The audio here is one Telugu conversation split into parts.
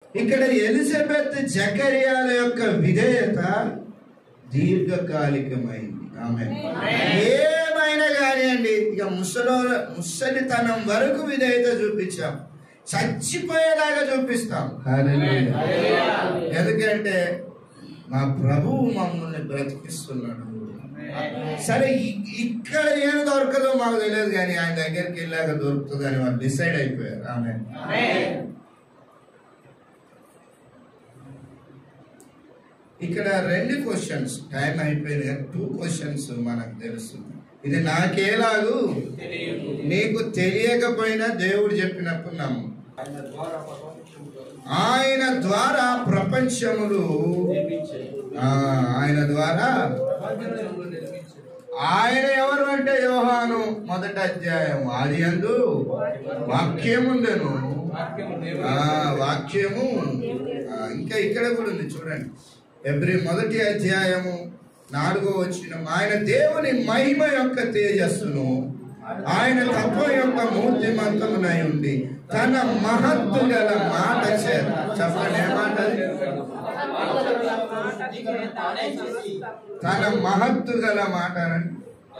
ఇక్కడ ఎలిజబెత్ జకరియాల యొక్క విధేయత దీర్ఘకాలికమైంది ఆమె ఏమైనా కానివ్వండి ఇక ముసలో ముసలితనం వరకు విధేయత చూపించాం చచ్చిపోయేలాగా చూపిస్తాం హల్లెలూయా. ఎందుకంటే మా ప్రభువు మమ్మల్ని బ్రతికిస్తున్నాడు సరే ఇ- ఇక్కడ ఏం దొరకదో మాకు తెలియదు కానీ ఆయన దగ్గరికి వెళ్ళాక దొరుకుతుంది అని వాళ్ళు డిసైడ్ అయిపోయారు ఆమె ఇక్కడ రెండు క్వశ్చన్స్ టైం అయిపోయింది కానీ టూ క్వశ్చన్స్ మనకు తెలుస్తుంది ఇది నాకేలాగు నీకు తెలియకపోయినా దేవుడు చెప్పినప్పుడు నమ్ము ఆయన ద్వారా ప్రపంచములు ఆ, ఆయన ద్వారా ఆయన ఎవరు అంటే యోహాను మొదటి అధ్యాయం ఆది అందు వాక్యముండెను ఆ వాక్యము ఆ, ఇంకా ఇక్కడ కూడా ఉంది చూడండి ఎబ్రి మొదటి అధ్యాయము నాలుగో వచ్చిన ఆయన దేవుని మహిమ యొక్క తేజస్సును ఆయన తత్వం యొక్క మూర్తిమంతమునై ఉండి తన మహత్తు గల మాట చేత చెప్పండి ఏమాట తన మహత్తు గల మాట అనండి.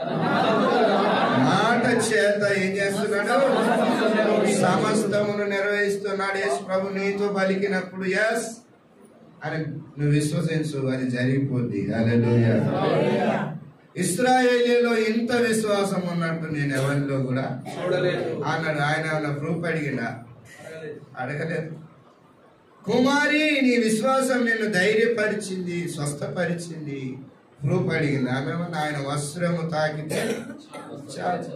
మాట చేత ఏం చేస్తున్నాడు సమస్తమును నిర్వహిస్తున్నాడు యేసు ప్రభు నీతో పలికినప్పుడు ఎస్ అని నువ్వు విశ్వసించు అది జరిగిపోద్ది హల్లెలూయా ఇస్రాయేలీలో ఇంత విశ్వాసం ఉన్నట్టు నేను ఎవరిలో కూడా చూడలేదు అన్నాడు ఆయన ఏమన్నా ప్రూఫ్ అడిగిండా అడగలేదు కుమారి నీ విశ్వాసం నిన్ను ధైర్యపరిచింది స్వస్థపరిచింది ప్రూఫ్ అడిగింది ఆమె ఏమన్నా ఆయన వస్త్రము తాకితే చాలు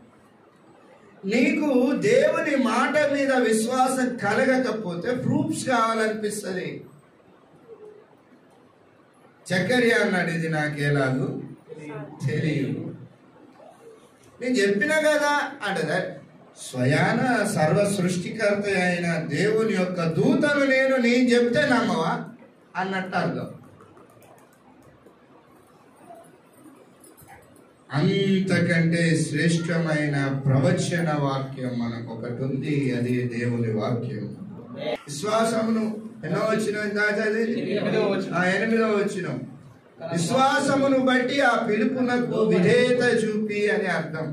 నీకు దేవుని మాట మీద విశ్వాసం కలగకపోతే ప్రూఫ్స్ కావాలనిపిస్తుంది చక్కర్య అన్నాడు ఇది నాకు ఎలాగూ తెలియదు నేను చెప్పినా కదా అంటే స్వయాన సర్వ సృష్టికర్త అయిన దేవుని యొక్క దూతను నేను నేను చెప్తే నమ్మవా అన్నట్టు అర్థం అంతకంటే శ్రేష్టమైన ప్రవచన వాక్యం మనకు ఒకటి ఉంది అది దేవుని వాక్యం విశ్వాసమును ఎన్నో వచ్చిన ఎనిమిదవ వచనం. ఎనిమిదో వచ్చిన విశ్వాసమును బట్టి ఆ పిలుపునకు విధేయత చూపి అని అర్థం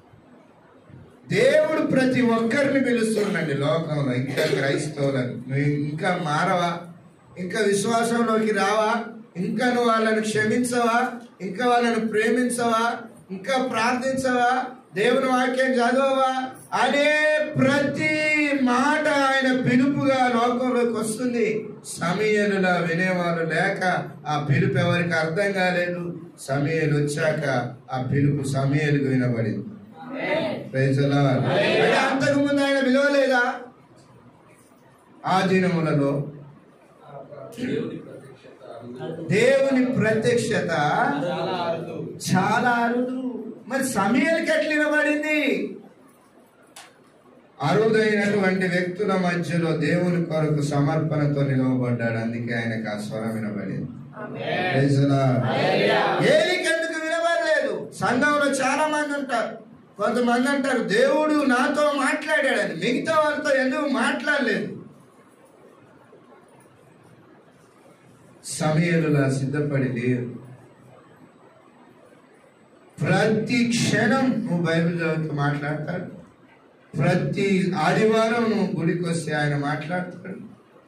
దేవుడు ప్రతి ఒక్కరిని పిలుస్తుండండి లోకంలో ఇంకా క్రైస్తవులను నువ్వు ఇంకా మారవా ఇంకా విశ్వాసంలోకి రావా ఇంకా నువ్వు వాళ్ళని క్షమించవా ఇంకా వాళ్ళని ప్రేమించవా ఇంకా ప్రార్థించవా దేవుని వాక్యం చదవవా అనే ప్రతి మాట ఆయన పిలుపుగా లోకంలోకి వస్తుంది సమయలులా వినేవాళ్ళు లేక ఆ పిలుపు ఎవరికి అర్థం కాలేదు సమయలు వచ్చాక ఆ పిలుపు సమయలకు వినబడింది Praise the Lord. అంటే అంతకు ముందు ఆయన విలువలేదా ఆ దినములలో దేవుని ప్రత్యక్షత అరుదు. దేవుని ప్రత్యక్షత చాలా అరుదు చాలా అరుదు మరి సమయానికి ఎట్లా వినబడింది అరుదైనటువంటి వ్యక్తుల మధ్యలో దేవుని కొరకు సమర్పణతో నిలవబడ్డాడు అందుకే ఆయనకు ఆ స్వరం వినబడింది Praise the Lord. ఏలికి ఎందుకు వినబడలేదు సంఘంలో చాలా మంది ఉంటారు కొంతమంది అంటారు దేవుడు నాతో మాట్లాడాడని మిగతా వాళ్ళతో ఎందుకు మాట్లాడలేదు సమయలులా సిద్ధపడి లేరు ప్రతి క్షణం నువ్వు బైబిల్ చదువుతూ మాట్లాడతాడు ప్రతి ఆదివారం నువ్వు గుడికి వస్తే ఆయన మాట్లాడతాడు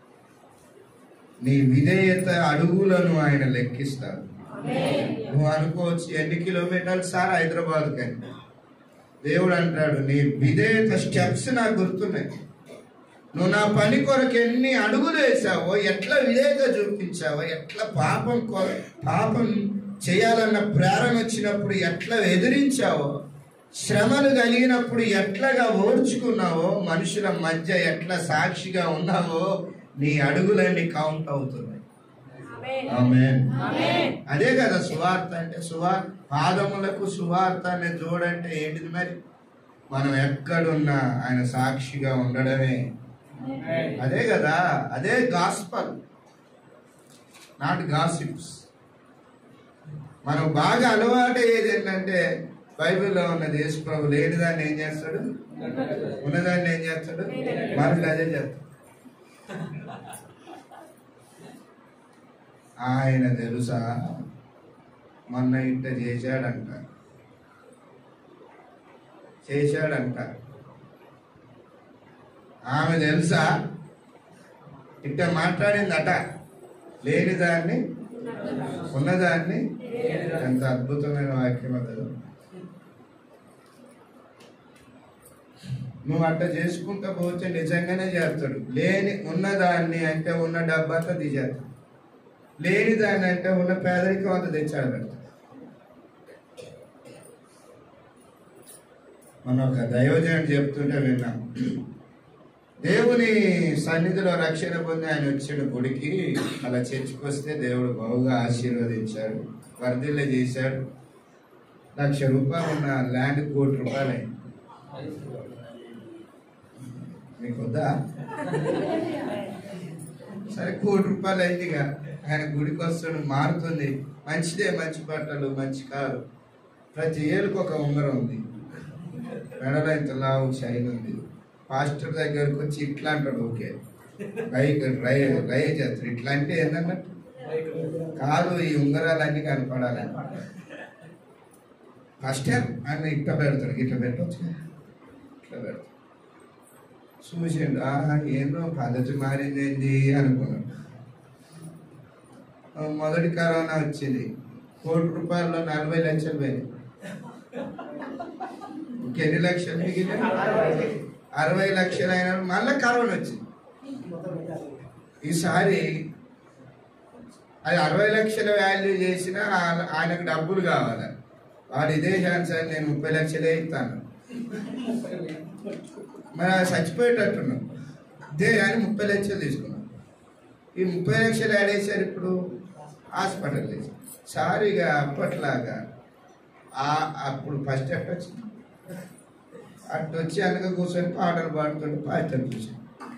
నీ విధేయత అడుగులను ఆయన లెక్కిస్తాడు నువ్వు అనుకోవచ్చు ఎన్ని కిలోమీటర్లు సార్ హైదరాబాద్ కానీ దేవుడు అంటాడు నీ విధేయత స్టెప్స్ నాకు గుర్తున్నాయి నువ్వు నా పని కొరకు ఎన్ని అడుగులు వేసావో ఎట్లా విధేయత చూపించావో ఎట్లా పాపం కొర పాపం చేయాలన్న ప్రేరణ వచ్చినప్పుడు ఎట్లా ఎదిరించావో శ్రమలు కలిగినప్పుడు ఎట్లాగా ఓర్చుకున్నావో మనుషుల మధ్య ఎట్లా సాక్షిగా ఉన్నావో నీ అడుగులన్నీ కౌంట్ అవుతున్నాయి ఆమేన్. అదే కదా సువార్త అంటే సువార్ పాదములకు సువార్త అనే జోడంటే ఏంటిది మరి మనం ఎక్కడున్నా ఆయన సాక్షిగా ఉండడమే అదే కదా అదే గాస్పల్ నాట్ గాసిప్స్ మనం బాగా అలవాటు అయ్యేది ఏంటంటే బైబిల్లో ఉన్నది యేసు ప్రభు లేనిదాన్ని ఏం చేస్తాడు ఉన్నదాన్ని ఏం చేస్తాడు మనకు అదే చేస్తాడు ఆయన తెలుసా మొన్న ఇంట చేశాడంట చేశాడంట ఆమె తెలుసా ఇట్ట మాట్లాడిందట లేని దాన్ని ఉన్నదాన్ని ఎంత అద్భుతమైన వాక్యం అతను నువ్వు అట్ట చేసుకుంటా పోతే నిజంగానే చేస్తాడు లేని ఉన్నదాన్ని అంటే ఉన్న డబ్బంతా తీసేస్తాడు లేని దాన్ని అంటే ఉన్న పేదరికం అంతా తెచ్చాడు పెడతాడు మన ఒక దైవజనుడు చెప్తుంటే విన్నాం దేవుని సన్నిధిలో రక్షణ పొంది ఆయన వచ్చిన గుడికి అలా చర్చికి వస్తే దేవుడు బహుగా ఆశీర్వదించాడు వర్ధిల్ల చేశాడు లక్ష రూపాయలు ఉన్న ల్యాండ్ కోటి రూపాయలు అయింది మీకు వద్దా సరే కోటి రూపాయలు అయిందిగా ఆయన గుడికి వస్తాడు మారుతుంది మంచిదే మంచి బట్టలు మంచి కారు ప్రతి ఏళ్ళకి ఒక ఉంగరం ఉంది మెడలో ఇంత లావు షైన్ ఉంది పాస్టర్ దగ్గరకు వచ్చి ఇట్లా అంటాడు ఓకే బైక్ డ్రై డ్రై చేస్తాడు ఇట్లా అంటే ఏంటన్నట్టు కాదు ఈ ఉంగరాలన్నీ కనపడాలి ఫస్ట్ ఆయన ఇట్లా పెడతాడు ఇట్లా పెట్టవచ్చు ఇట్లా పెడతాడు చూసిండు ఆహా ఏందో పద్ధతి మారింది ఏంది అనుకున్నాడు ఆ, మొదటి కరోనా వచ్చింది కోటి రూపాయల్లో నలభై లక్షలు పోయినాయి ఇంకెన్ని లక్షలు మిగిలినాయి అరవై లక్షలు అయిన మళ్ళీ కరోనా వచ్చింది ఈసారి అది అరవై లక్షల వాల్యూ చేసినా ఆ- ఆయనకు డబ్బులు కావాలి వాడు ఇదే ఛాన్స్ అని నేను ముప్పై లక్షలే ఇస్తాను మరి ఆ చచ్చిపోయేటట్టున్నాం ఇదే అని ముప్పై లక్షలు తీసుకున్నాం ఈ ముప్పై లక్షలు ఆడేసారు ఇప్పుడు హాస్పిటల్ వేసి సారీగా అప్పట్లాగా ఆ అప్పుడు ఫస్ట్ ఎట్ వచ్చింది అటు వచ్చి వెనక కూర్చొని పాటలు పాడుతుంటే పాటలు చూసాను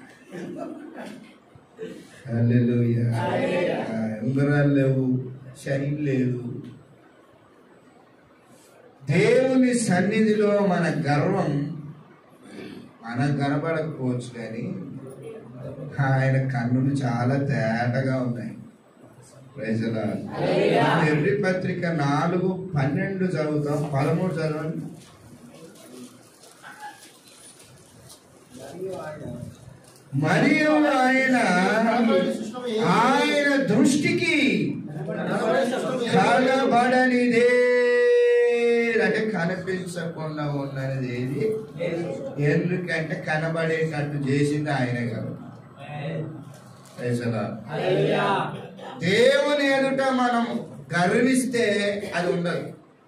హల్లెలూయా. ఆ, ఉంగరాలు లేవు షైన్ లేదు దేవుని సన్నిధిలో మన గర్వం మనకు కనబడకపోవచ్చు కానీ ఆయన కన్నులు చాలా తేటగా ఉన్నాయి Praise the Lord. ఎర్రి పత్రిక నాలుగు పన్నెండు చదువుతాం పదమూడు చదవండి మరియు ఆయన ఆయన దృష్టికి కనబడనిదే అంటే కనిపించకుండా ఉన్నది ఏది ఎందుకంటే కనబడేటట్టు చేసింది ఆయన కాబట్టి Praise the Lord. దేవుని ఎదుట మనం గర్విస్తే అది ఉండదు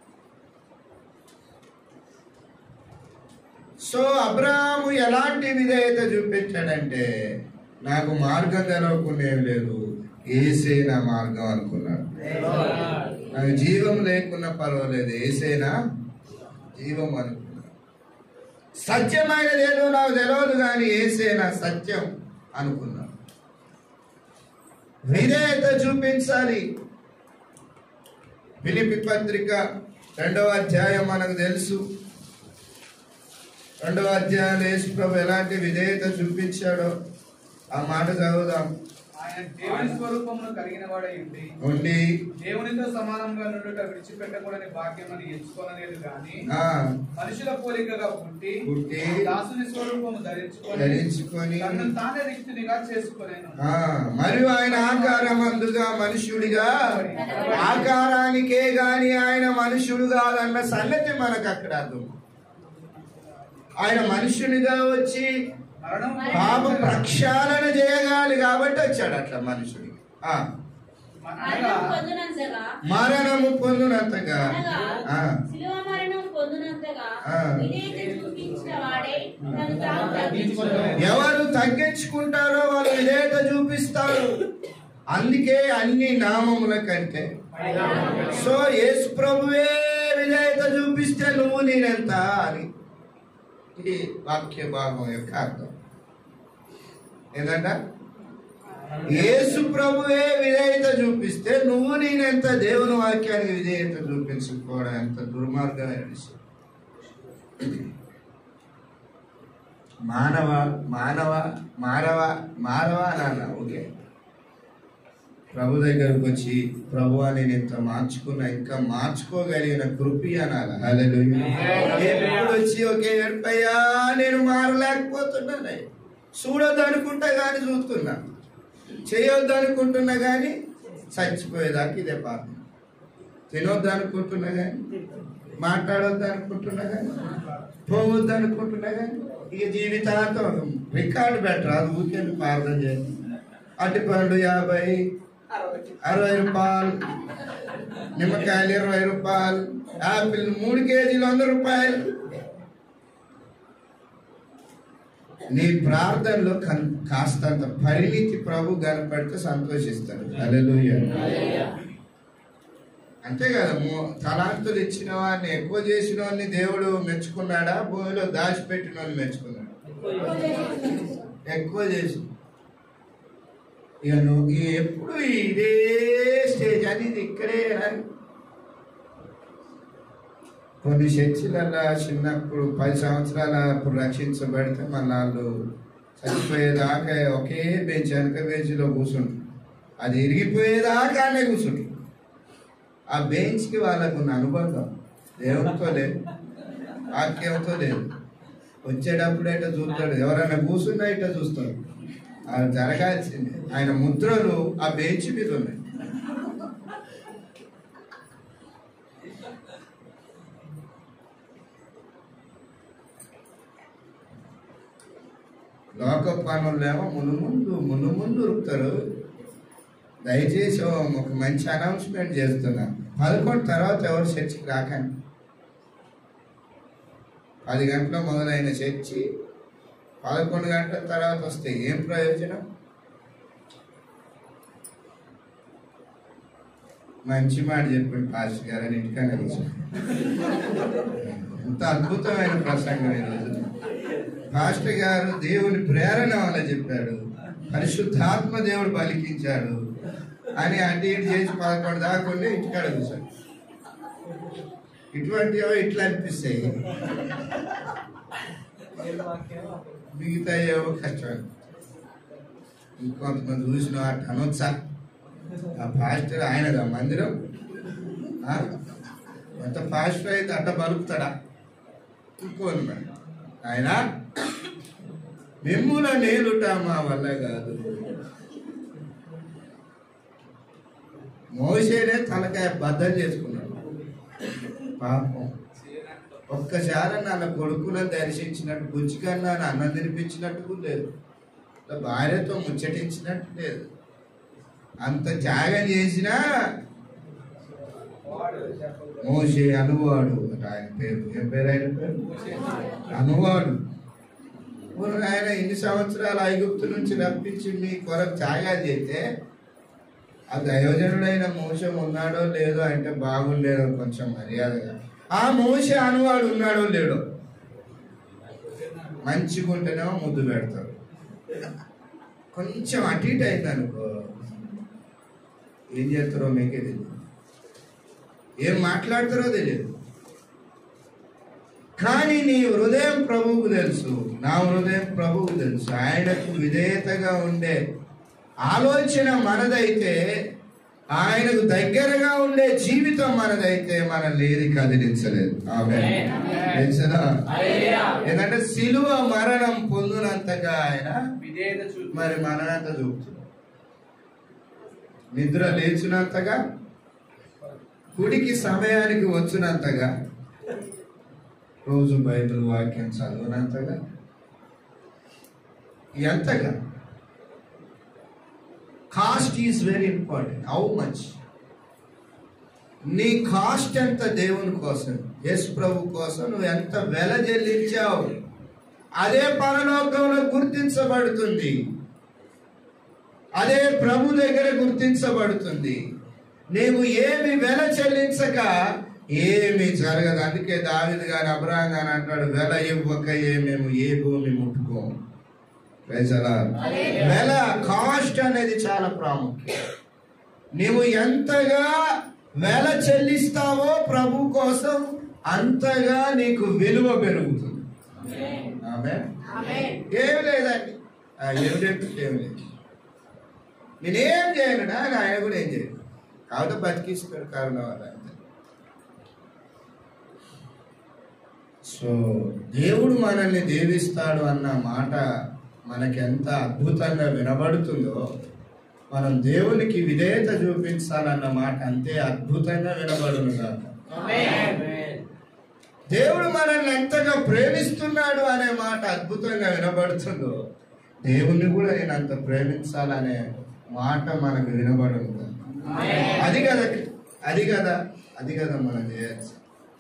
సో అబ్రాహాము ఎలాంటి విధేయత చూపించాడంటే నాకు మార్గం తెలవకుండా ఏం లేదు ఏసే నా మార్గం అనుకున్నాడు నాకు జీవం లేకున్నా పర్వాలేదు ఏసేనా జీవం అనుకున్నాడు సత్యమైనది ఏదో నాకు తెలియదు కానీ ఏసేనా సత్యం అనుకున్నాడు విధేయత చూపించాలి పిలిపి పత్రిక రెండవ అధ్యాయం మనకు తెలుసు రెండవ అధ్యాయం యేసు ప్రభు ఎలాంటి విధేయత చూపించాడో ఆ మాట చదువుదాం ఆయన దేవుని స్వరూపమును కలిగిన వాడై ఉండి ఉండి దేవునితో సమానంగా నుండుట విడిచిపెట్టకూడని భాగ్యమని ఎంచుకోనలేదు గాని ఆ మనుషుల పోలికగా పుట్టి పుట్టి దాసుని స్వరూపము ధరించుకొని ధరించుకొని తనను తానే రిక్తునిగా చేసుకొనేను ఆ మరియు ఆయన ఆకారమందుగా మనుష్యుడిగా ఆకారానికే గాని ఆయన మనుష్యుడు కాదన్న సంగతి మనకు అక్కడ అర్థం ఆయన మనుష్యునిగా వచ్చి మరణం పాప ప్రక్షాళన చేయగాలి కాబట్టి వచ్చాడు అట్లా మనుషుడికి ఆ అనగా మరణం పొందినంతగా మరణము పొందినంతగా అనగా ఆ, శిలువ మరణం పొందినంతగా ఆ. విధేయత చూపించిన వాడే తను తాను తగ్గించుకున్నాడు ఎవరు తగ్గించుకుంటారో వాళ్ళు విధేయత చూపిస్తారు అందుకే అన్ని నామముల కంటే సో యేసు ప్రభువే విధేయత చూపిస్తే నువ్వు నేనెంత అని ఇది వాక్య భాగం యొక్క అర్థం ఏంటంట యేసు ప్రభువే విధేయత చూపిస్తే నువ్వు నేనెంత దేవుని వాక్యానికి విధేయత చూపించుకోవడం ఎంత దుర్మార్గమైన విషయం మానవ మానవ మానవ మానవ నాన్న ఓకే ప్రభు దగ్గరకు వచ్చి ప్రభు నేను ఇంత మార్చుకున్నా ఇంకా మార్చుకోగలిగిన కృపి అనాలి హల్లెలూయా. ఎప్పుడు వచ్చి ఒకే ఏడుపయ్యా నేను మారలేకపోతున్నాను చూడొద్దు అనుకుంటా కానీ చూస్తున్నా చేయొద్దు అనుకుంటున్నా కానీ చచ్చిపోయేదాకా ఇదే పాపం తినొద్దు అనుకుంటున్నా కానీ మాట్లాడొద్దు అనుకుంటున్నా కానీ పోవద్దు అనుకుంటున్నా కానీ ఇక జీవితాంతం రికార్డు పెట్టరు అది ఊరికే ప్రార్థన చేయండి అట్టి పండు యాభై అరవై రూపాయలు నిమ్మకాయలు ఇరవై రూపాయలు యాపిల్ మూడు కేజీలు వంద రూపాయలు నీ ప్రార్థనలో కన్- కాస్తంత పరిణితి ప్రభు కనపడితే సంతోషిస్తాడు హల్లెలూయా అంతే కదా మూ- తలాంతులు ఇచ్చిన వాడిని ఎక్కువ చేసిన వాడిని దేవుడు మెచ్చుకున్నాడా భూమిలో దాచిపెట్టిన వాడిని మెచ్చుకున్నాడు ఎక్కువ చేసి ఇక నువ్వు ఈ ఎప్పుడు ఇదే స్టేజ్ అని ఇది ఇక్కడే అని కొన్ని చర్చిలలో చిన్నప్పుడు పది సంవత్సరాల అప్పుడు రక్షించబడితే మళ్ళీ వాళ్ళు చనిపోయేదాకా ఒకే బెంచ్ వెనక బెంచ్లో కూర్చుంటారు అది ఇరిగిపోయేదాకానే కూర్చుంటారు ఆ బెంచ్కి వాళ్ళకు ఉన్న అనుబంధం దేవునితో లేదు వాక్యంతో లేదు వచ్చేటప్పుడు ఇట్లా చూస్తాడు ఎవరైనా కూర్చున్నా ఇట్లా చూస్తాడు అది జరగాల్సింది ఆయన ముద్రలు ఆ బెంచ్ మీద ఉన్నాయి లోక పనులేమో మును ముందు మును ముందు ఉరుకుతారు దయచేసి ఒక మంచి అనౌన్స్మెంట్ చేస్తున్నా పదకొండు తర్వాత ఎవరు చర్చికి రాకండి పది గంటల మొదలైన చర్చి పదకొండు గంటల తర్వాత వస్తే ఏం ప్రయోజనం మంచి మాట చెప్పండి పాస్టర్ గారు అని ఇంటికనే కూర్చో ఎంత అద్భుతమైన ప్రసంగం ఈరోజు పాస్టర్ గారు దేవుని ప్రేరణ వల్ల చెప్పాడు పరిశుద్ధాత్మ దేవుడు పలికించాడు అని అటు ఇటు చేసి పదకొండు దాకా ఉండి ఇంటికాడ కూర్చోండి ఇటువంటివో ఇట్లా అనిపిస్తాయి మిగతా ఏవో కష్టం ఇంకొంతమంది చూసిన అట్లా అనొచ్చా ఆ పాస్టర్ ఆయనదా మందిరం ఆ? ఎంత పాస్టర్ అయితే అట్ట బలుపుతాడా ఇంకోని మరి ఆయన మిమ్ముల నేలుట మా వల్ల కాదు మోసేనే తలకాయ బద్దం చేసుకున్నాడు పాపం ఒక్కసారి నన్ను కొడుకులను దర్శించినట్టు బుజ్జికన్నా అన్నం తినిపించినట్టు కూడా లేదు ఇట్లా భార్యతో ముచ్చటించినట్టు లేదు అంత త్యాగం చేసినా మోసే అనువాడు అట ఆయన పేరు ఏం పేరు ఆయన పేరు అనువాడు ఇప్పుడు ఆయన ఇన్ని సంవత్సరాలు ఐగుప్తు నుంచి రప్పించి మీ కొరకు త్యాగాలు చేస్తే ఆ దయోజనుడైన మోసం ఉన్నాడో లేదో అంటే బాగుండేదో కొంచెం మర్యాదగా ఆ మోస అనువాడు ఉన్నాడో లేడో మంచిగా ఉంటేనేమో ముద్దు పెడతారు కొంచెం అటు ఇటు అయింది అనుకో ఏం చేస్తారో మీకే తెలియదు ఏం మాట్లాడతారో తెలియదు కానీ నీ హృదయం ప్రభువుకు తెలుసు నా హృదయం ప్రభువుకు తెలుసు ఆయనకు విధేయతగా ఉండే ఆలోచన మనదైతే ఆయనకు దగ్గరగా ఉండే జీవితం మనదైతే మనల్ని ఏది కదిలించలేదు ఆమె తెలుసా ఎందుకంటే సిలువ మరణం పొందినంతగా ఆయన విధేయత చూపి మరి మరణంత చూపుతున్నాడు నిద్ర లేచినంతగా కుడికి సమయానికి వచ్చినంతగా రోజు బైబిల్ వాక్యం చదివినంతగా ఎంతగా cost is very important how much నీ కాస్ట్ ఎంత దేవుని కోసం యశ్ ప్రభు కోసం నువ్వు ఎంత వెల చెల్లించావు అదే పరలోకంలో గుర్తించబడుతుంది అదే ప్రభు దగ్గర గుర్తించబడుతుంది నీవు ఏమి వెల చెల్లించక ఏమి జరగదు అందుకే దావిది గారు అబ్రాహం గారు అంటాడు వెల ఇవ్వక ఏ మేము ఏ భూమి ముట్టుకోము Praise the Lord. వెల కాస్ట్ అనేది చాలా ప్రాముఖ్యం నీవు ఎంతగా వెల చెల్లిస్తావో ప్రభు కోసం అంతగా నీకు విలువ పెరుగుతుంది ఆమె ఏమి లేదండి ఆ ఎవిడెంట్ ఏమి లేదు నేనేం చేయను అని ఆయన కూడా ఏం చేయను కాబట్టి బతికిస్తాడు కారణం వల్ల అంతే సో దేవుడు మనల్ని దీవిస్తాడు అన్న మాట మనకి ఎంత అద్భుతంగా వినబడుతుందో మనం దేవునికి విధేయత చూపించాలన్న మాట అంతే అద్భుతంగా వినబడును కాక దేవుడు మనల్ని ఎంతగా ప్రేమిస్తున్నాడు అనే మాట అద్భుతంగా వినబడుతుందో దేవుణ్ణి కూడా నేను అంత ప్రేమించాలనే మాట మనకు వినబడును కాక. అది కదా అది కదా అది కదా మనం చేయాల్సి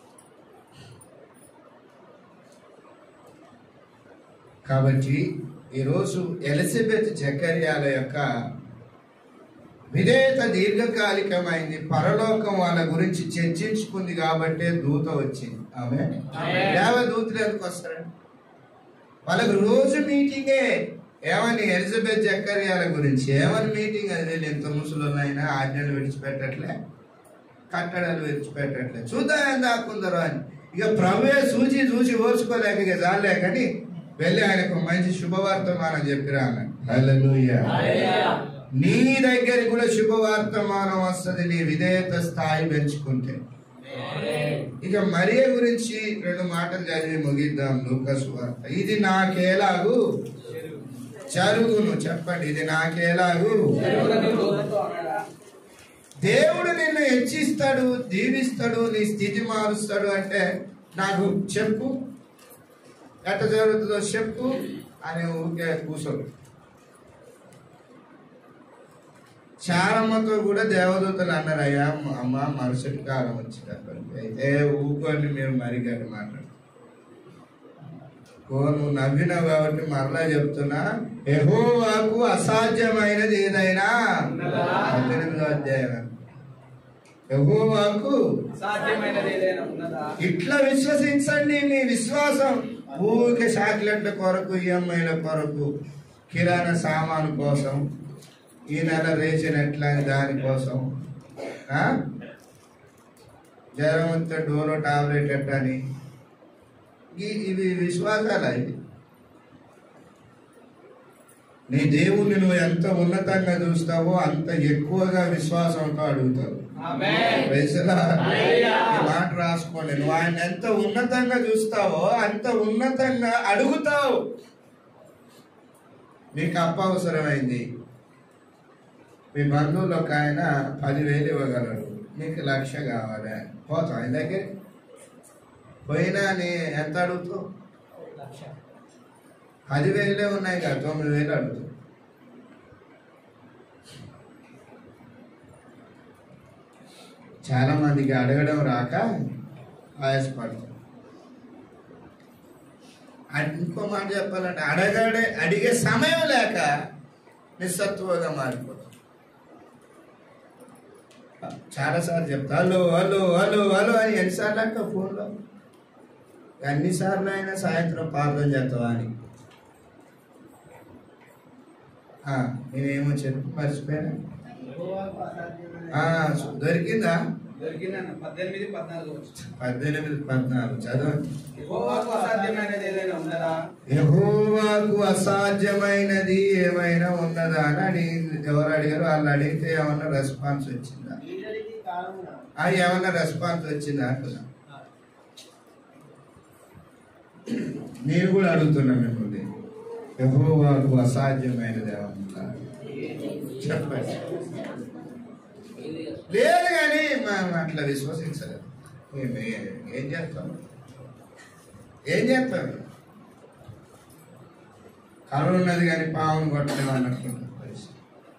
కాబట్టి ఈరోజు ఎలిజబెత్ జకర్యాల యొక్క విధేయత దీర్ఘకాలికమైంది పరలోకం వాళ్ళ గురించి చర్చించుకుంది కాబట్టే దూత వచ్చింది ఆమె దేవ దూతలు ఎందుకు వస్తారండి వాళ్ళకు రోజు మీటింగే ఏమని ఎలిజబెత్ జకర్యాల గురించి ఏమని మీటింగ్ అది వీళ్ళు ఎంత ముసలున్నైనా ఆజ్ఞలు విడిచిపెట్టట్లే కట్టడాలు విడిచిపెట్టట్లే చూద్దాం ఏం దాక్కుందరో అని ఇక ప్రభువే చూచి చూసి ఓర్చుకోలేక ఇక చాలే కానీ వెళ్ళి ఆయనకు మంచి శుభవార్తమానం చెప్పిరా అన్నాడు హల్లెలూయా నీ దగ్గరికి కూడా శుభవార్తమానం వస్తుంది నీ విధేయత స్థాయి పెంచుకుంటే ఇక మరియ గురించి రెండు మాటలు చదివి ముగిద్దాం లూకస్ వార్త ఇది నాకేలాగు జరుగును చెప్పండి ఇది నాకేలాగు దేవుడు నిన్ను హెచ్చిస్తాడు దీవిస్తాడు నీ స్థితి మారుస్తాడు అంటే నాకు చెప్పు ఎట్ట జరుగుతుందో చెప్పు అని ఊరికే కూర్చోడు చారమ్మతో కూడా దేవదూతలు అన్నారు అయ్యా అమ్మ మరుసటి కాలం వచ్చేటప్పటికి అయితే ఊకొని మీరు మరి గట్టి మాట్లాడు ఓ నువ్వు నవ్వినావు కాబట్టి మరలా చెప్తున్నా ఎహోవాకు అసాధ్యమైనది ఏదైనా ఉన్నదా? పద్దెనిమిదో అధ్యాయం యెహోవాకు సాధ్యమైనది ఏదైనా ఉన్నదా ఇట్లా విశ్వసించండి మీ విశ్వాసం ఊరికే చాక్లెట్ల కొరకు ఈఎంఐల కొరకు కిరాణా సామాను కోసం ఈ నెల రేషన్ ఎట్లా అని దానికోసం ఆ? జ్వరం వస్తే డోలో టాబ్లెట్ ఎట్టని ఈ- ఇవి విశ్వాసాలు ఇవి నీ దేవుణ్ణి నువ్వు ఎంత ఉన్నతంగా చూస్తావో అంత ఎక్కువగా విశ్వాసంతో అడుగుతావు ఆమేన్. ప్రజలా హల్లెలూయా. ఈ మాట రాసుకోండి నువ్వు ఆయన ఎంత ఉన్నతంగా చూస్తావో అంత ఉన్నతంగా అడుగుతావు నీకు అప్ప అవసరమైంది మీ బంధువులు ఒక ఆయన పదివేలు ఇవ్వగలరు నీకు లక్ష కావాలి పోతాం ఆయన దగ్గర పోయినా నీ ఎంత అడుగుతావు పదివేలే ఉన్నాయి కదా తొమ్మిది వేలు అడుగుతావు చాలా మందికి అడగడం రాక ఆయాసపడతారు అడ్- ఇంకో మాట చెప్పాలంటే అడగడే అడిగే సమయం లేక నిస్సత్తువగా మారిపోతాం చాలాసార్లు చెప్తా హలో హలో హలో హలో అని ఎన్నిసార్లు అంటావు ఫోన్లో ఎన్నిసార్లు అయినా సాయంత్రం ప్రార్థన చేస్తావా అని ఆ, నేనేమో చెప్పి మర్చిపోయాను ఆ, దొరికిందా దొరికిందన్న పద్దెనిమిది పద్నాలుగు వచ్చి పద్దెనిమిది పద్నాలుగు చదవండి యెహోవాకు అసాధ్యమైనది ఏదైనా ఉన్నదా యెహోవాకు అసాధ్యమైనది ఏమైనా ఉన్నదా అని అడిగింది ఎవరు అడిగారు వాళ్ళు అడిగితే ఏమన్నా రెస్పాన్స్ వచ్చిందా ఆ ఏమన్నా రెస్పాన్స్ వచ్చిందా అంటున్నా నేను కూడా అడుగుతున్నా మిమ్మల్ని యెహోవాకు అసాధ్యమైనది ఏమన్నా చెప్పండి లేదు కానీ మనం అట్లా విశ్వసించలేదు మేము ఏ- ఏం చేస్తాం ఏం చేస్తాం కరువు ఉన్నది కానీ పావును కొట్టలేదు అన్నట్టు పరిస్థితి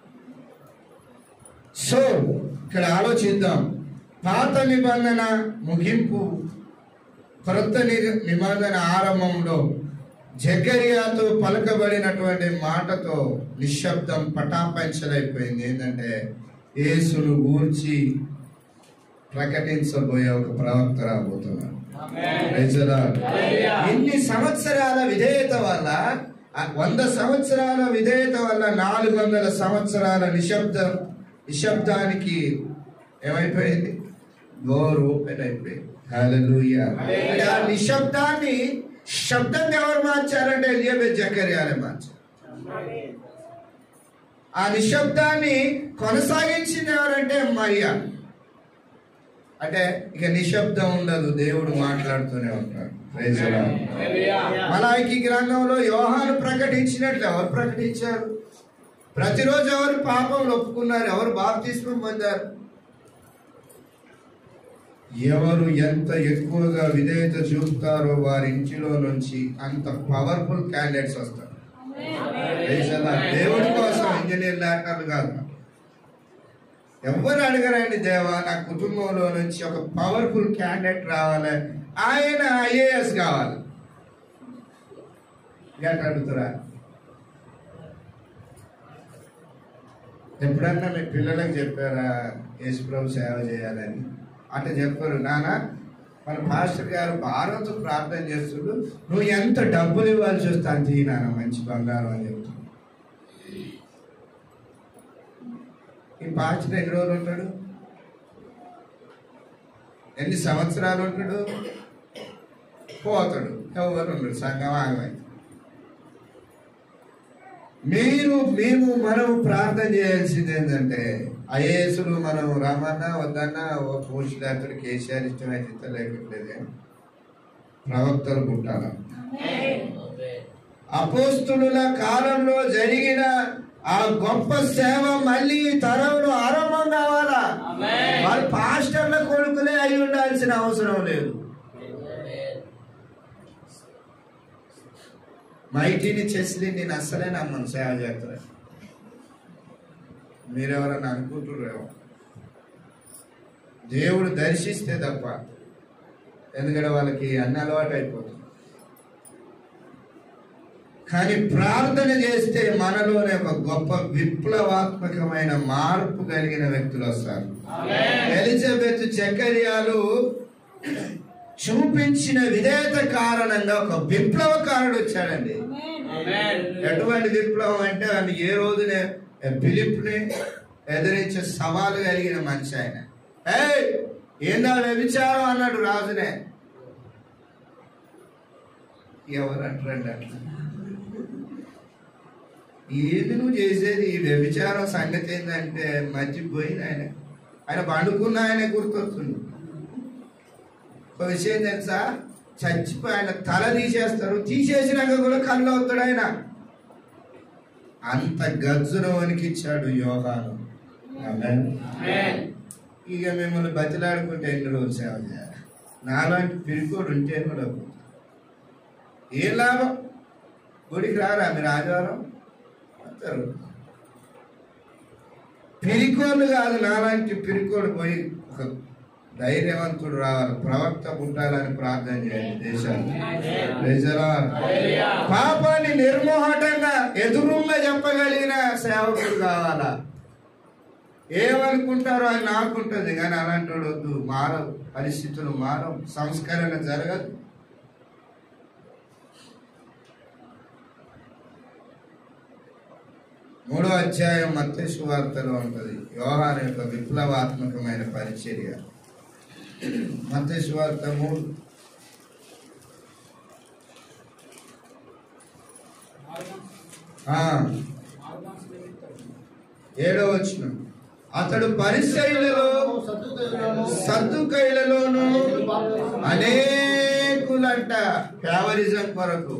సో ఇక్కడ ఆలోచిద్దాం పాత నిబంధన ముగింపు క్రొత్త ని- నిబంధన ఆరంభంలో జకరియాతో పలకబడినటువంటి మాటతో నిశ్శబ్దం పటాపంచలైపోయింది ఏంటంటే యేసును గూర్చి ప్రకటించబోయే ఒక ప్రవక్త రాబోతున్నాడు Praise the Lord. ఇన్ని సంవత్సరాల విధేయత వల్ల ఆ వంద సంవత్సరాల విధేయత వల్ల నాలుగు వందల సంవత్సరాల నిశ్శబ్దం నిశ్శబ్దానికి ఏమైపోయింది డోర్ ఓపెన్ అయిపోయింది Hallelujah. అంటే ఆ నిశ్శబ్దాన్ని శబ్దంగా ఎవరు మార్చారంటే ఎలియబెత్ జకర్యాలే మార్చారు ఆ నిశ్శబ్దాన్ని కొనసాగించింది ఎవరంటే మరియా అంటే ఇక నిశ్శబ్దం ఉండదు దేవుడు మాట్లాడుతూనే ఉంటాడు Praise the Lord. మలాయికి గ్రంథంలో యోహాను ప్రకటించినట్లు ఎవరు ప్రకటించారు ప్రతిరోజు ఎవరు పాపం ఒప్పుకున్నారు ఎవరు బాప్తిస్మం పొందారు ఎవరు ఎంత ఎక్కువగా విధేయత చూపుతారో వారి ఇంటిలో నుంచి అంత పవర్ఫుల్ క్యాండిడేట్స్ వస్తారు Praise the Lord. దేవుడి కోసం ఇంజనీర్ డాక్టర్లు కాదు ఎవరు అడగరండి దేవా నా కుటుంబంలో నుంచి ఒక పవర్ఫుల్ క్యాండిడేట్ రావాలి ఆయన ఐఏఎస్ కావాలి ఎట్లా అడుగుతారా ఎప్పుడన్నా మీ పిల్లలకు చెప్పారా యేసుప్రభు సేవ చేయాలని అంటే చెప్పారు నాన్న మన పాస్టర్ గారు భారత్ ప్రార్థన చేస్తుడు నువ్వు ఎంత డబ్బులు ఇవ్వాల్సి వస్తే అంత ఇయ్యి నాన్న మంచి బంగారం అని చెప్తాడు ఈ పాస్టర్ ఎన్ని రోజులు ఉంటాడు ఎన్ని సంవత్సరాలు ఉంటాడు పోతాడు ఎవరు ఉండడు సంఘం ఆగమై మీరు మేము మనం ప్రార్థన చేయాల్సింది ఏంటంటే ఐఏఎస్లు మనం రామన్నా వద్దన్నా ఓ పోస్ట్ డాక్టర్ కేసీఆర్ ఇష్టమైతే ఇంత లేకపోతే ప్రవక్తలు పుట్టాల అపోస్తుల కాలంలో జరిగిన ఆ గొప్ప సేవ మళ్ళీ ఈ తరంలో ఆరంభం కావాలా వాళ్ళు పాస్టర్ల కొడుకులే అయి ఉండాల్సిన అవసరం లేదు మైటీని చేసి నేను అస్సలే నమ్మను సేవ చేస్తారు మీరెవరన్నా అనుకుంటున్నారేమో దేవుడు దర్శిస్తే తప్ప ఎందుకంటే వాళ్ళకి అన్ని అలవాటు అయిపోతుంది కానీ ప్రార్థన చేస్తే మనలోనే ఒక గొప్ప విప్లవాత్మకమైన మార్పు కలిగిన వ్యక్తులు వస్తారు ఎలిజబెత్ చకర్యాలు చూపించిన విధేయత కారణంగా ఒక విప్లవకారుడు వచ్చాడండి ఎటువంటి విప్లవం అంటే ఆయన ఏ రోజునే ఫిలిప్ని ఎదిరించే సవాలు కలిగిన మనిషి ఆయన ఏయ్ ఏందా వ్యభిచారం అన్నాడు రాజునే ఎవరు అంటారండి అట్లా ఏది నువ్వు చేసేది ఈ వ్యభిచారం సంగతి ఏంటంటే మర్చిపోయింది ఆయన ఆయన పండుకున్న ఆయన గుర్తొస్తుంది ఒక విషయం తెలుసా చచ్చిపోయి ఆయన తల తీసేస్తారు తీసేసినాక కూడా కళ్ళు అవుతాడు ఆయన అంత గజ్జున వణికిచ్చాడు యోగాను ఆమేన్. ఇక మిమ్మల్ని బతిలాడుకుంటే ఎన్ని రోజులు సేవ చేయాలి నాలాంటి పిరికోడు ఉంటే కూడా ఏ లాభం గుడికి రారా మీరు ఆదివారం వస్తారు పిరికోళ్ళు కాదు నాలాంటి పిరికోడు పోయి ఒక ధైర్యవంతుడు రావాలి ప్రవక్త పుట్టాలని ప్రార్థన చేయండి దేశాన్ని Praise the Lord. పాపాన్ని నిర్మోహటంగా ఎదురుగా చెప్పగలిగిన సేవకుడు కావాలా ఏమనుకుంటారో అని నాకుంటుంది కానీ అలాంటి వాడు వద్దు మారవు పరిస్థితులు మారవు సంస్కరణ జరగదు మూడో అధ్యాయం మత్స్సు వార్తలో ఉంటుంది యోహాన్ యొక్క విప్లవాత్మకమైన పరిచర్య మత్స్సు వార్త మూడు ఆ, ఏడో వచ్చిన అతడు పరిచయులలో సద్దుకైలలోను అనేకులంట ఫేవరిజం కొరకు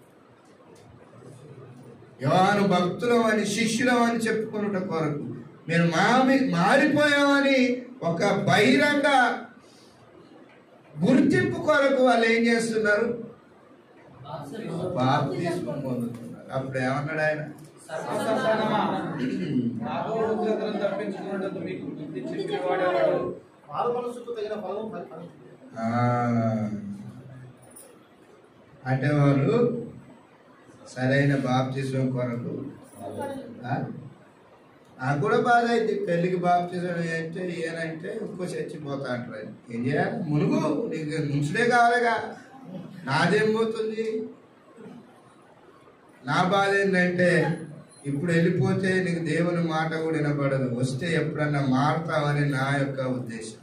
యోహాను భక్తులం అని శిష్యులం అని చెప్పుకున్నట కొరకు మీరు మామి మారిపోయామని ఒక బహిరంగ గుర్తింపు కొరకు వాళ్ళు ఏం చేస్తున్నారు బాప్తిస్మం పొందుతున్నారు అప్పుడు ఏమన్నాడు ఆయన రాబోవు ఉగ్రతలను తప్పించుకున్నట్టు మీకు బుద్ధి చెప్పినవాడెవడు మారు మనసుకు తగిన ఫలము ఫలి- ఫలించును. ఆ, అంటే వాళ్ళు సరైన బాప్తిజం కొరకు ఆ? నాకు కూడా బాధ అయితే పెళ్లికి బాప్తిజం అంటే ఈయనంటే ఇంకో చచ్చిపోతా అంటారు ఆయన. ఏం చేయాలి మునుగు నీకు ముంచుడే కావాలిగా నాదేం పోతుంది నా బాధ ఏంటంటే ఇప్పుడు వెళ్ళిపోతే నీకు దేవుని మాట కూడా వినపడదు వస్తే ఎప్పుడన్నా మారుతావని నా యొక్క ఉద్దేశం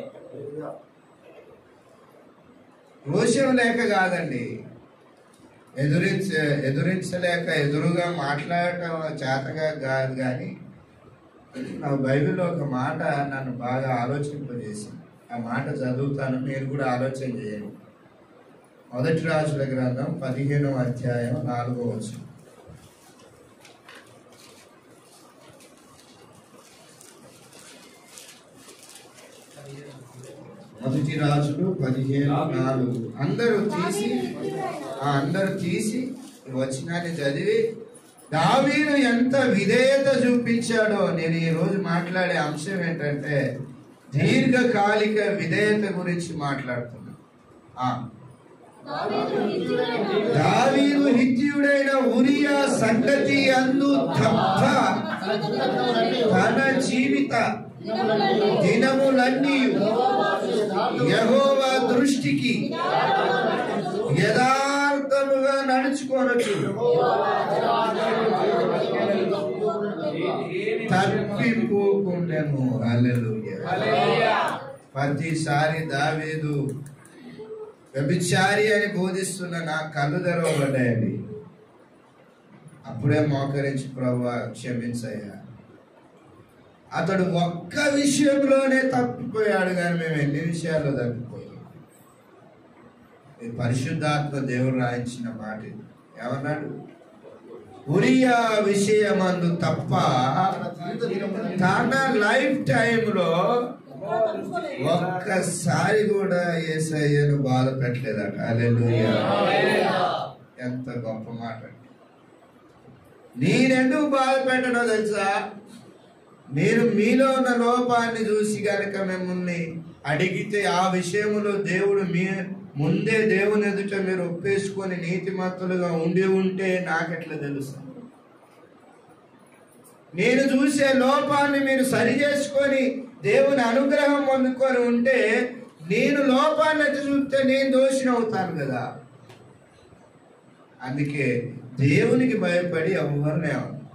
రోషం లేక కాదండి ఎదురించ ఎదురించలేక ఎదురుగా మాట్లాడటం చేతగా కాదు కానీ నా బైబిల్లో ఒక మాట నన్ను బాగా ఆలోచింపజేసింది ఆ మాట చదువుతాను మీరు కూడా ఆలోచన చేయండి మొదటి రాజుల గ్రంథం పదిహేనవ అధ్యాయం నాలుగో వచనం మొదటి రాజులు పదిహేను నాలుగు అందరూ తీసి ఆ అందరూ తీసి ఈ వచనాన్ని చదివి దావీదు ఎంత విధేయత చూపించాడో నేను ఈ రోజు మాట్లాడే అంశం ఏంటంటే దీర్ఘకాలిక విధేయత గురించి మాట్లాడుతున్నా ఆ, దావీదు హిత్యుడైన ఉరియా సంగతి అందు తప్ప తన జీవిత దినములన్నీ యెహోవా దృష్టికి యథార్థముగా నడుచుకోనొచ్చు తప్పిపోకుండాను హల్లెలూయా ప్రతిసారి దావీదు వ్యభిచారి అని బోధిస్తున్న నా కళ్ళు తెరవబడ్డాయండి అప్పుడే మోకరించి ప్రభు క్షమించయ్యా అతడు ఒక్క విషయంలోనే తప్పిపోయాడు కానీ మేము ఎన్ని విషయాల్లో తప్పిపోయాం ఇది పరిశుద్ధాత్మ దేవుడు రాయించిన మాట ఇది. ఏమన్నాడు ఉరియా విషయమందు తప్ప తన లైఫ్ టైంలో ఒక్కసారి కూడా ఏసయ్యను బాధ పెట్టలేదట హల్లెలూయా ఎంత గొప్ప మాట నేనెందుకు బాధ పెట్టడో తెలుసా నేను మీలో ఉన్న లోపాన్ని చూసి గనక మిమ్మల్ని అడిగితే ఆ విషయంలో దేవుడు మీ ముందే దేవుని ఎదుట మీరు ఒప్పేసుకొని నీతిమంతులుగా ఉండి ఉంటే నాకెట్లా తెలుసు నేను చూసే లోపాన్ని మీరు సరి చేసుకొని దేవుని అనుగ్రహం పొందుకొని ఉంటే నేను లోపాన్ని ఎత్తి చూస్తే నేను దోషిని అవుతాను కదా అందుకే దేవునికి భయపడి ఎవరినే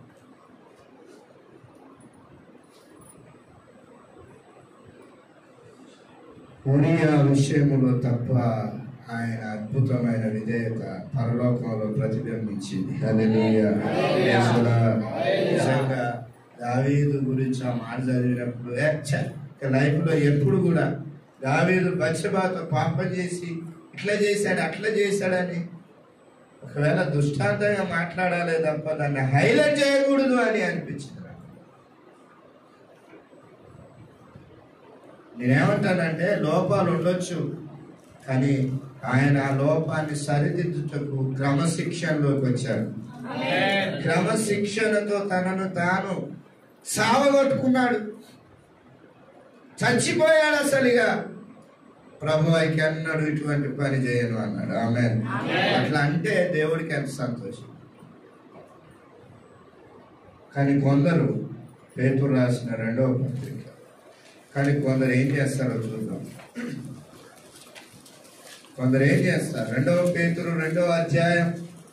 ఉరియా విషయములో తప్ప ఆయన అద్భుతమైన విధేయత పరలోకంలో ప్రతిబింబించింది హల్లెలూయా. యేసురా, నిజంగా దావీదు గురించి ఆ మాట చదివినప్పుడు ఏ, ఛ, ఇక లైఫ్ లో ఎప్పుడు కూడా దావీదు బచ్చబాతో పాపం చేసి ఇట్లా చేశాడు అట్లా చేశాడని ఒకవేళ దుష్టాంతంగా మాట్లాడాలి తప్ప దాన్ని హైలైట్ చేయకూడదు అని అనిపించింది నాకు. నేనేమంటానంటే లోపాలు ఉండొచ్చు కానీ ఆయన ఆ లోపాన్ని సరిదిద్దుటకు క్రమశిక్షణలోకి వచ్చాడు క్రమశిక్షణతో తనను తాను సావగొట్టుకున్నాడు చచ్చిపోయాడు అసలు ఇక ప్రభు అయితే అన్నాడు ఇటువంటి పని చేయను అన్నాడు ఆమె అట్లా అంటే దేవుడికి ఎంత సంతోషం కానీ కొందరు పేతురు రాసిన రెండవ పత్రిక కానీ కొందరు ఏం చేస్తారో చూద్దాం కొందరు ఏం చేస్తారు రెండవ పేతురు రెండవ అధ్యాయం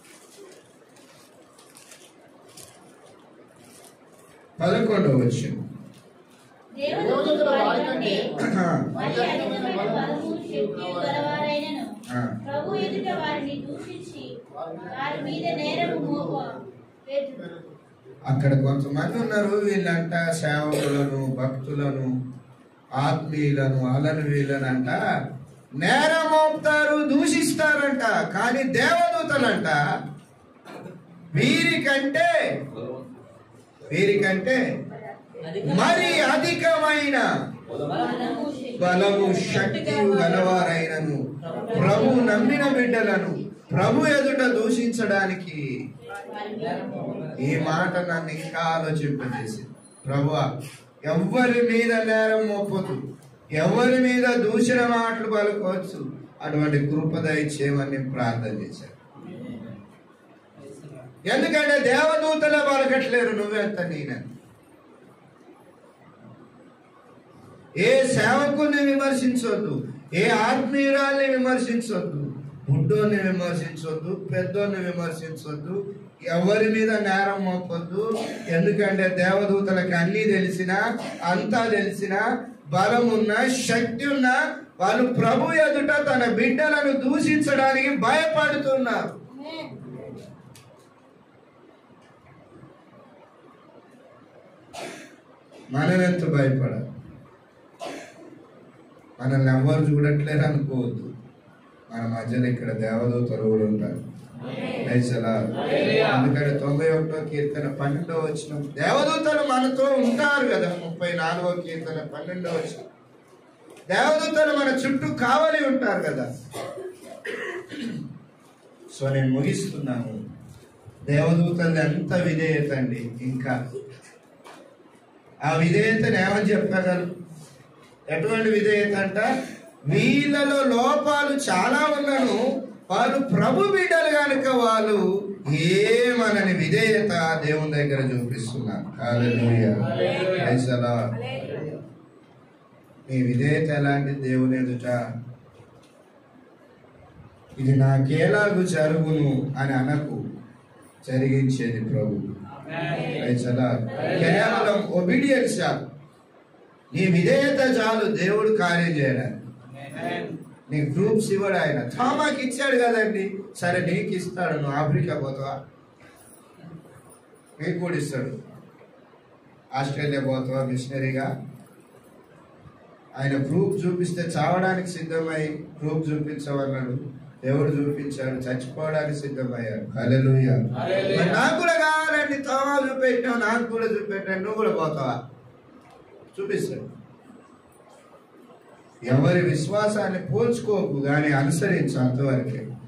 పదకొండవ వచ్చింది దేవుడు వారికంటే మరి అధికమైన బలము శక్తి గలవారైనను ఆ. ప్రభు ఎదుట వారిని దూషించి వారి మీద నేరము మోప వేతురు. అక్కడ కొంతమంది ఉన్నారు వీళ్ళంట సేవకులను భక్తులను ఆత్మీయులను వాళ్ళను వీళ్ళనంట నేరం మోపుతారు దూషిస్తారంట కానీ దేవదూతలంట వీరికంటే వీరికంటే మరి అధికమైన బలము శక్తి బలము శక్తియు గలవారైనను ప్రభు నమ్మిన బిడ్డలను ప్రభు ఎదుట దూషించడానికి వారి మీద మోప ఈ మాట నన్ను ఇంకా ఆలోచింపజేసింది ప్రభు ఎవరి మీద నేరం మోపొద్దు ఎవరి మీద దూషణ మాటలు పలుకోవచ్చు అటువంటి కృప దయచేయమని నేను ప్రార్థన చేశాను ఎందుకంటే దేవదూతలే పలకట్లేరు నువ్వెంత నేనెంత ఏ సేవకుని విమర్శించొద్దు ఏ ఆత్మీయురాల్ని విమర్శించొద్దు బుడ్డోని విమర్శించొద్దు పెద్దోని విమర్శించొద్దు ఎవరి మీద నేరం మోపొద్దు ఎందుకంటే దేవదూతలకు అన్నీ తెలిసినా అంతా తెలిసినా బలం ఉన్న శక్తి ఉన్న వాళ్ళు ప్రభు ఎదుట తన బిడ్డలను దూషించడానికి భయపడుతున్నారు మనమెంత భయపడాలి మనల్ని ఎవ్వరు చూడట్లేరు అనుకోవద్దు మన మధ్యలో ఇక్కడ దేవదూతలు కూడా ఉంటారు దయచేలా. అందుకని తొంభై ఒకటో కీర్తన పన్నెండో వచ్చిన దేవదూతలు మనతో ఉంటారు కదా ముప్పై నాలుగో కీర్తన పన్నెండో వచ్చిన దేవదూతలు మన చుట్టూ కావలి ఉంటారు కదా సో నేను ముగిస్తున్నాను దేవదూతలు ఎంత విధేయత అండి ఇంకా ఆ విధేయతను ఏమని చెప్పగలరు ఎటువంటి విధేయత అంట వీళ్ళలో లోపాలు చాలా ఉన్నను వారు ప్రభు బిడ్డలు కనుక వాళ్ళు ఏమనని విధేయత దేవుని దగ్గర చూపిస్తున్నారు హల్లెలూయా. Praise the Lord. నీ విధేయత ఎలాంటి దేవుని ఎదుట ఇది నాకేలాగు జరుగును అని అనకు జరిగించేది ప్రభు Praise the Lord. కేవలం ఒబీడియన్స్ చాలు నీ విధేయత చాలు దేవుడు కార్యం చేయడానికి నీ గ్రూప్స్ ఇవ్వడు ఆయన థామాకి ఇచ్చాడు కదండి సరే నీకు ఇస్తాడు నువ్వు ఆఫ్రికా పోతావా నీకు కూడా ఇస్తాడు ఆస్ట్రేలియా పోతావా మిషనరీగా ఆయన ప్రూఫ్ చూపిస్తే చావడానికి సిద్ధమై ప్రూఫ్ చూపించమన్నాడు దేవుడు చూపించాడు చచ్చిపోవడానికి సిద్ధమయ్యాడు హల్లెలూయా హల్లెలూయా. మరి నాకు కూడా కావాలండి తోమా చూపెట్టావు నాకు కూడా చూపెట్టాను నువ్వు కూడా పోతావా చూపిస్తాడు ఎవరి విశ్వాసాన్ని పోల్చుకోకు కానీ అనుసరించు అంతవరకే